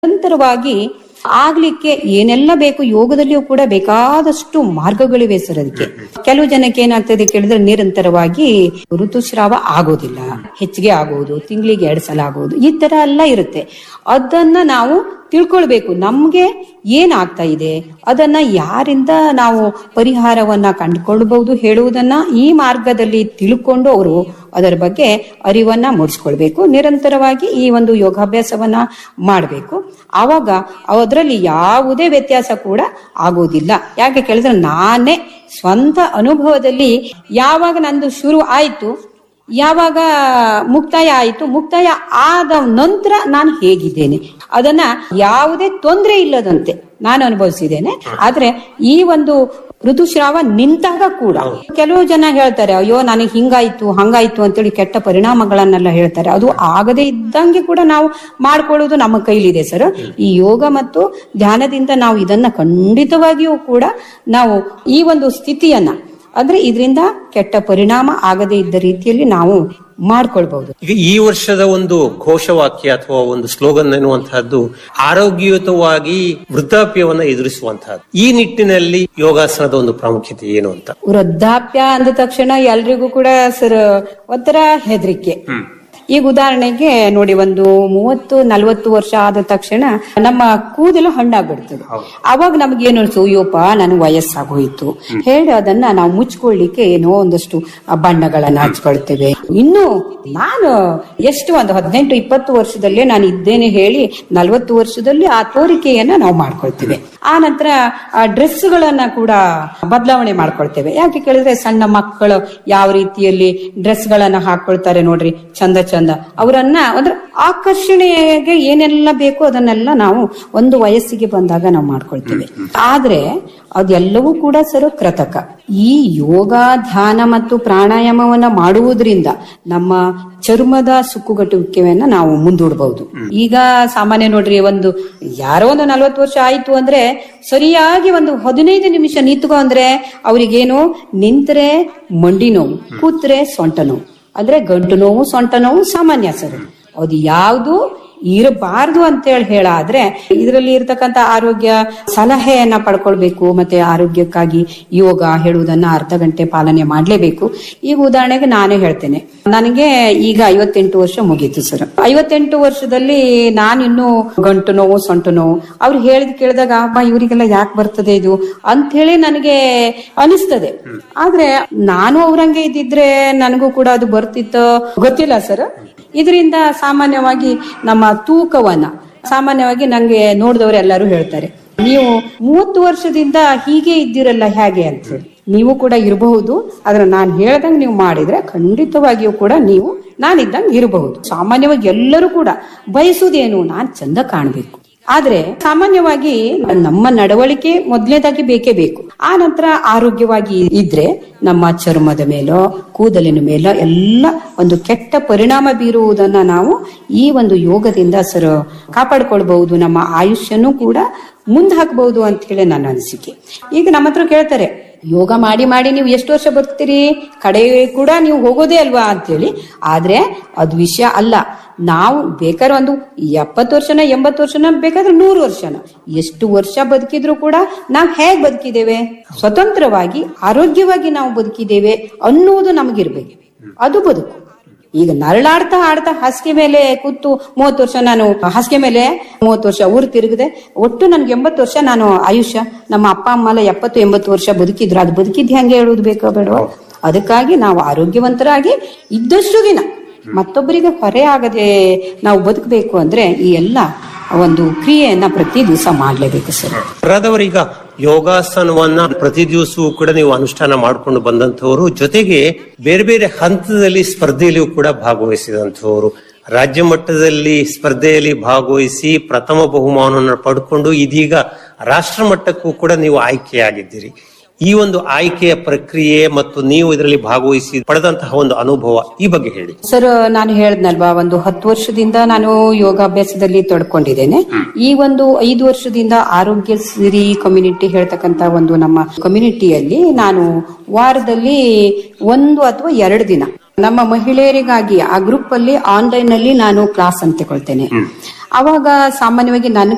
ನಿರಂತರವಾಗಿ ಆಗ್ಲಿಕ್ಕೆ ಏನೆಲ್ಲ ಬೇಕು ಯೋಗದಲ್ಲಿಯೂ ಕೂಡ ಬೇಕಾದಷ್ಟು ಮಾರ್ಗಗಳಿವೆ ಸರ್ ಅದಕ್ಕೆ ಕೆಲವು ಜನಕ್ಕೆ ಏನಾಗ್ತದೆ ಕೇಳಿದ್ರೆ ನಿರಂತರವಾಗಿ ಋತುಸ್ರಾವ ಆಗೋದಿಲ್ಲ ಹೆಚ್ಚಿಗೆ ಆಗುವುದು ತಿಂಗಳಿಗೆ ಎರಡ್ ಸಲ ಆಗುವುದು ಈ ತರ ಎಲ್ಲ ಇರುತ್ತೆ ಅದನ್ನ ನಾವು ತಿಳ್ಕೊಳ್ಬೇಕು ನಮ್ಗೆ ಏನಾಗ್ತಾ ಇದೆ ಅದನ್ನ ಯಾರಿಂದ ನಾವು ಪರಿಹಾರವನ್ನ ಕಂಡುಕೊಳ್ಬಹುದು ಹೇಳುವುದನ್ನ ಈ ಮಾರ್ಗದಲ್ಲಿ ತಿಳ್ಕೊಂಡು ಅವರು ಅದರ ಬಗ್ಗೆ ಅರಿವನ್ನ ಮೂಡಿಸ್ಕೊಳ್ಬೇಕು ನಿರಂತರವಾಗಿ ಈ ಒಂದು ಯೋಗಾಭ್ಯಾಸವನ್ನ ಮಾಡಬೇಕು ಆವಾಗ ಅದರಲ್ಲಿ ಯಾವುದೇ ವ್ಯತ್ಯಾಸ ಕೂಡ ಆಗೋದಿಲ್ಲ ಯಾಕೆ ಕೇಳಿದ್ರೆ ನಾನೇ ಸ್ವಂತ ಅನುಭವದಲ್ಲಿ ಯಾವಾಗ ನಂದು ಶುರು ಆಯ್ತು ಯಾವಾಗ ಮುಕ್ತಾಯ ಆಯಿತು ಮುಕ್ತಾಯ ಆದ ನಂತರ ನಾನು ಹೇಗಿದ್ದೇನೆ ಅದನ್ನ ಯಾವುದೇ ತೊಂದರೆ ಇಲ್ಲದಂತೆ ನಾನು ಅನುಭವಿಸಿದ್ದೇನೆ ಆದ್ರೆ ಈ ಒಂದು ಋತುಸ್ರಾವ ನಿಂತಾಗ ಕೂಡ ಕೆಲವು ಜನ ಹೇಳ್ತಾರೆ ಅಯ್ಯೋ ನನಗೆ ಹಿಂಗಾಯ್ತು ಹಂಗಾಯ್ತು ಅಂತೇಳಿ ಕೆಟ್ಟ ಪರಿಣಾಮಗಳನ್ನೆಲ್ಲ ಹೇಳ್ತಾರೆ ಅದು ಆಗದೇ ಇದ್ದಂಗೆ ಕೂಡ ನಾವು ಮಾಡ್ಕೊಳ್ಳೋದು ನಮ್ಮ ಕೈಲಿದೆ ಸರ್ ಈ ಯೋಗ ಮತ್ತು ಧ್ಯಾನದಿಂದ ನಾವು ಇದನ್ನ ಖಂಡಿತವಾಗಿಯೂ ಕೂಡ ನಾವು ಈ ಒಂದು ಸ್ಥಿತಿಯನ್ನ ಅಂದ್ರೆ ಇದರಿಂದ ಕೆಟ್ಟ ಪರಿಣಾಮ ಆಗದೇ ಇದ್ದ ರೀತಿಯಲ್ಲಿ ನಾವು ಮಾಡ್ಕೊಳ್ಬಹುದು ಈಗ ಈ ವರ್ಷದ ಒಂದು ಘೋಷವಾಕ್ಯ ಅಥವಾ ಒಂದು ಸ್ಲೋಗನ್ ಎನ್ನುವಂತಹದ್ದು ಆರೋಗ್ಯಯುತವಾಗಿ ವೃದ್ಧಾಪ್ಯವನ್ನ ಎದುರಿಸುವಂತಹದ್ದು ಈ ನಿಟ್ಟಿನಲ್ಲಿ ಯೋಗಾಸನದ ಒಂದು ಪ್ರಾಮುಖ್ಯತೆ ಏನು ಅಂತ ವೃದ್ಧಾಪ್ಯ ಅಂದ ತಕ್ಷಣ ಎಲ್ರಿಗೂ ಕೂಡ ಸರ್ ಒಂಥರ ಹೆದರಿಕೆ ಈಗ ಉದಾಹರಣೆಗೆ ನೋಡಿ ಒಂದು ಮೂವತ್ತು ನಲ್ವತ್ತು ವರ್ಷ ಆದ ತಕ್ಷಣ ನಮ್ಮ ಕೂದಲು ಹಣ್ಣಾಗ್ಬಿಡ್ತದೆ ಅವಾಗ ನಮ್ಗೆ ಏನು ಅನ್ಸು ಅಯ್ಯೋಪ ನನ್ ವಯಸ್ಸಾಗೋಯ್ತು ಹೇಳಿ ಅದನ್ನ ನಾವು ಮುಚ್ಕೊಳ್ಳಿಕ್ಕೆ ಏನೋ ಒಂದಷ್ಟು ಬಣ್ಣಗಳನ್ನ ಹಚ್ಕೊಳ್ತೇವೆ ಇನ್ನು ನಾನು ಎಷ್ಟು ಒಂದು ಹದಿನೆಂಟು ಇಪ್ಪತ್ತು ವರ್ಷದಲ್ಲೇ ನಾನು ಇದ್ದೇನೆ ಹೇಳಿ ನಲ್ವತ್ತು ವರ್ಷದಲ್ಲಿ ಆ ತೋರಿಕೆಯನ್ನ ನಾವು ಮಾಡ್ಕೊಳ್ತೇವೆ ಆ ನಂತರ ಆ ಡ್ರೆಸ್ಗಳನ್ನ ಕೂಡ ಬದಲಾವಣೆ ಮಾಡ್ಕೊಳ್ತೇವೆ ಯಾಕೆ ಕೇಳಿದ್ರೆ ಸಣ್ಣ ಮಕ್ಕಳು ಯಾವ ರೀತಿಯಲ್ಲಿ ಡ್ರೆಸ್ ಗಳನ್ನ ಹಾಕೊಳ್ತಾರೆ ನೋಡ್ರಿ ಚಂದ ಚಂದ ಅವರನ್ನ ಅಂದ್ರೆ ಆಕರ್ಷಣೆಗೆ ಏನೆಲ್ಲ ಬೇಕು ಅದನ್ನೆಲ್ಲ ನಾವು ಒಂದು ವಯಸ್ಸಿಗೆ ಬಂದಾಗ ನಾವು ಮಾಡ್ಕೊಳ್ತೇವೆ ಆದ್ರೆ ಅದೆಲ್ಲವೂ ಕೂಡ ಸರ್ ಕೃತಕ ಈ ಯೋಗ ಧ್ಯಾನ ಮತ್ತು ಪ್ರಾಣಾಯಾಮವನ್ನ ಮಾಡುವುದರಿಂದ ನಮ್ಮ ಚರ್ಮದ ಸುಕ್ಕುಗಟ್ಟುವಿಕೆಯನ್ನ ನಾವು ಮುಂದೂಡಬಹುದು ಈಗ ಸಾಮಾನ್ಯ ನೋಡ್ರಿ ಒಂದು ಯಾರೋ ಒಂದು ನಲ್ವತ್ತು ವರ್ಷ ಆಯ್ತು ಅಂದ್ರೆ ಸರಿಯಾಗಿ ಒಂದು ಹದಿನೈದು ನಿಮಿಷ ನಿಂತ್ಕೊ ಅಂದ್ರೆ ಅವ್ರಿಗೇನು ನಿಂತ್ರೆ ಮಂಡಿ ನೋವು ಕೂತ್ರೆ ಸೊಂಟ ನೋವು ಅಂದ್ರೆ ಗಂಟು ನೋವು ಸೊಂಟ ನೋವು ಸಾಮಾನ್ಯ ಸರ್ ಅದು ಯಾವುದು ಇರಬಾರ್ದು ಅಂತೇಳಿ ಹೇಳಾದ್ರೆ ಇದರಲ್ಲಿ ಇರ್ತಕ್ಕಂತ ಆರೋಗ್ಯ ಸಲಹೆಯನ್ನ ಪಡ್ಕೊಳ್ಬೇಕು ಮತ್ತೆ ಆರೋಗ್ಯಕ್ಕಾಗಿ ಯೋಗ ಹೇಳುವುದನ್ನ ಅರ್ಧ ಗಂಟೆ ಪಾಲನೆ ಮಾಡ್ಲೇಬೇಕು ಈಗ ಉದಾಹರಣೆಗೆ ನಾನೇ ಹೇಳ್ತೇನೆ ನನಗೆ ಈಗ ಐವತ್ತೆಂಟು ವರ್ಷ ಮುಗೀತು ಸರ್ ಐವತ್ತೆಂಟು ವರ್ಷದಲ್ಲಿ ನಾನು ಇನ್ನು ಗಂಟು ನೋವು ಸೊಂಟು ನೋವು ಅವ್ರು ಹೇಳಿದ್ ಕೇಳಿದಾಗ ಅಬ್ಬಾ ಇವರಿಗೆಲ್ಲ ಯಾಕೆ ಬರ್ತದೆ ಇದು ಅಂತ ಹೇಳಿ ನನಗೆ ಅನಿಸ್ತದೆ ಆದ್ರೆ ನಾನು ಅವ್ರಂಗೆ ಇದ್ದಿದ್ರೆ ನನಗೂ ಕೂಡ ಅದು ಬರ್ತಿತ್ತೋ ಗೊತ್ತಿಲ್ಲ ಸರ್ ಇದರಿಂದ ಸಾಮಾನ್ಯವಾಗಿ ನಮ್ಮ ತೂಕವನ್ನ ಸಾಮಾನ್ಯವಾಗಿ ನಂಗೆ ನೋಡಿದವರು ಎಲ್ಲರೂ ಹೇಳ್ತಾರೆ ನೀವು ಮೂವತ್ತು ವರ್ಷದಿಂದ ಹೀಗೆ ಇದ್ದೀರಲ್ಲ ಹೇಗೆ ಅಂತ ಹೇಳಿ ನೀವು ಕೂಡ ಇರಬಹುದು ಆದ್ರೆ ನಾನು ಹೇಳ್ದಂಗೆ ನೀವು ಮಾಡಿದ್ರೆ ಖಂಡಿತವಾಗಿಯೂ ಕೂಡ ನೀವು ನಾನಿದ್ದಂಗೆ ಇರಬಹುದು ಸಾಮಾನ್ಯವಾಗಿ ಎಲ್ಲರೂ ಕೂಡ ಬಯಸುವುದೇನು ನಾನ್ ಚಂದ ಕಾಣಬೇಕು ಆದ್ರೆ ಸಾಮಾನ್ಯವಾಗಿ ನಮ್ಮ ನಡವಳಿಕೆ ಮೊದಲನೇದಾಗಿ ಬೇಕೇ ಬೇಕು ಆ ನಂತರ ಆರೋಗ್ಯವಾಗಿ ಇದ್ರೆ ನಮ್ಮ ಚರ್ಮದ ಮೇಲೋ ಕೂದಲಿನ ಮೇಲೋ ಎಲ್ಲ ಒಂದು ಕೆಟ್ಟ ಪರಿಣಾಮ ಬೀರುವುದನ್ನ ನಾವು ಈ ಒಂದು ಯೋಗದಿಂದ ಸರ್ ಕಾಪಾಡ್ಕೊಳ್ಬಹುದು ನಮ್ಮ ಆಯುಷ್ಯನೂ ಕೂಡ ಮುಂದೆ ಹಾಕಬಹುದು ಅಂತ ಹೇಳಿ ನನ್ನ ಅನಿಸಿಕೆ ಈಗ ನಮ್ಮ ಹತ್ರ ಕೇಳ್ತಾರೆ ಯೋಗ ಮಾಡಿ ಮಾಡಿ ನೀವು ಎಷ್ಟು ವರ್ಷ ಬರ್ತೀರಿ ಕಡೆ ಕೂಡ ನೀವು ಹೋಗೋದೇ ಅಲ್ವಾ ಅಂತೇಳಿ ಆದ್ರೆ ಅದು ವಿಷಯ ಅಲ್ಲ ನಾವು ಬೇಕಾದ್ರೆ ಒಂದು ಎಪ್ಪತ್ತು ವರ್ಷನ ಎಂಬತ್ತು ವರ್ಷನ ಬೇಕಾದ್ರೆ ನೂರು ವರ್ಷನ ಎಷ್ಟು ವರ್ಷ ಬದುಕಿದ್ರು ಕೂಡ ನಾವು ಹೇಗ್ ಬದುಕಿದ್ದೇವೆ ಸ್ವತಂತ್ರವಾಗಿ ಆರೋಗ್ಯವಾಗಿ ನಾವು ಬದುಕಿದ್ದೇವೆ ಅನ್ನುವುದು ನಮಗಿರ್ಬೇಕು ಅದು ಬದುಕು ಈಗ ನರಳಾಡ್ತಾ ಆಡ್ತಾ ಹಾಸಿಗೆ ಮೇಲೆ ಕೂತು ಮೂವತ್ತು ವರ್ಷ ನಾನು ಹಾಸಿಗೆ ಮೇಲೆ ಮೂವತ್ತು ವರ್ಷ ಊರು ತಿರುಗಿದೆ ಒಟ್ಟು ನನ್ಗೆ ಎಂಬತ್ತು ವರ್ಷ ನಾನು ಆಯುಷ್ಯ ನಮ್ಮ ಅಪ್ಪ ಅಮ್ಮ ಎಲ್ಲ ಎಪ್ಪತ್ತು ಎಂಬತ್ತು ವರ್ಷ ಬದುಕಿದ್ರು ಅದು ಬದುಕಿದ್ ಹೆಂಗೆ ಹೇಳುವುದು ಬೇಕೋ ಬೇಡವಾ ಅದಕ್ಕಾಗಿ ನಾವು ಆರೋಗ್ಯವಂತರಾಗಿ ಇದ್ದಷ್ಟು ದಿನ ಮತ್ತೊಬ್ಬರಿಗೆ ಹೊರೆ ಆಗದೆ ನಾವು ಬದುಕಬೇಕು ಅಂದ್ರೆ ಈ ಎಲ್ಲ ಒಂದು ಕ್ರಿಯೆಯನ್ನ ಪ್ರತಿ ದಿವಸ ಮಾಡ್ಲೇಬೇಕು ಸರ್ ರಾದವರೀಗ ಯೋಗಾಸನವನ್ನ ಪ್ರತಿ ದಿವಸವೂ ಕೂಡ ನೀವು ಅನುಷ್ಠಾನ ಮಾಡಿಕೊಂಡು ಬಂದಂತವರು ಜೊತೆಗೆ ಬೇರೆ ಬೇರೆ ಹಂತದಲ್ಲಿ ಸ್ಪರ್ಧೆಯಲ್ಲಿಯೂ ಕೂಡ ಭಾಗವಹಿಸಿದಂತವರು ರಾಜ್ಯ ಮಟ್ಟದಲ್ಲಿ ಸ್ಪರ್ಧೆಯಲ್ಲಿ ಭಾಗವಹಿಸಿ ಪ್ರಥಮ ಬಹುಮಾನವನ್ನು ಪಡ್ಕೊಂಡು ಇದೀಗ ರಾಷ್ಟ್ರ ಮಟ್ಟಕ್ಕೂ ಕೂಡ ನೀವು ಆಯ್ಕೆಯಾಗಿದ್ದೀರಿ ಈ ಒಂದು ಆಯ್ಕೆಯ ಪ್ರಕ್ರಿಯೆ ಮತ್ತು ನೀವು ಇದರಲ್ಲಿ ಭಾಗವಹಿಸಿ ಪಡೆದಂತಹ ಒಂದು ಅನುಭವ ಈ ಬಗ್ಗೆ ಹೇಳಿ ಸರ್ ನಾನು ಹೇಳ್ದಲ್ವಾ ಒಂದು ಹತ್ತು ವರ್ಷದಿಂದ ನಾನು ಯೋಗಾಭ್ಯಾಸದಲ್ಲಿ ತೊಡ್ಕೊಂಡಿದ್ದೇನೆ ಈ ಒಂದು ಐದು ವರ್ಷದಿಂದ ಆರೋಗ್ಯ ಸಿರಿ ಕಮ್ಯುನಿಟಿ ಹೇಳ್ತಕ್ಕಂತ ಒಂದು ನಮ್ಮ ಕಮ್ಯುನಿಟಿಯಲ್ಲಿ ನಾನು ವಾರದಲ್ಲಿ ಒಂದು ಅಥವಾ ಎರಡು ದಿನ ನಮ್ಮ ಮಹಿಳೆಯರಿಗಾಗಿ ಆ ಗ್ರೂಪ್ ಅಲ್ಲಿ ಆನ್ಲೈನ್ ಅಲ್ಲಿ ನಾನು ಕ್ಲಾಸ್ ಅಂತ ತಗೊಳ್ತೇನೆ ಅವಾಗ ಸಾಮಾನ್ಯವಾಗಿ ನನ್ನ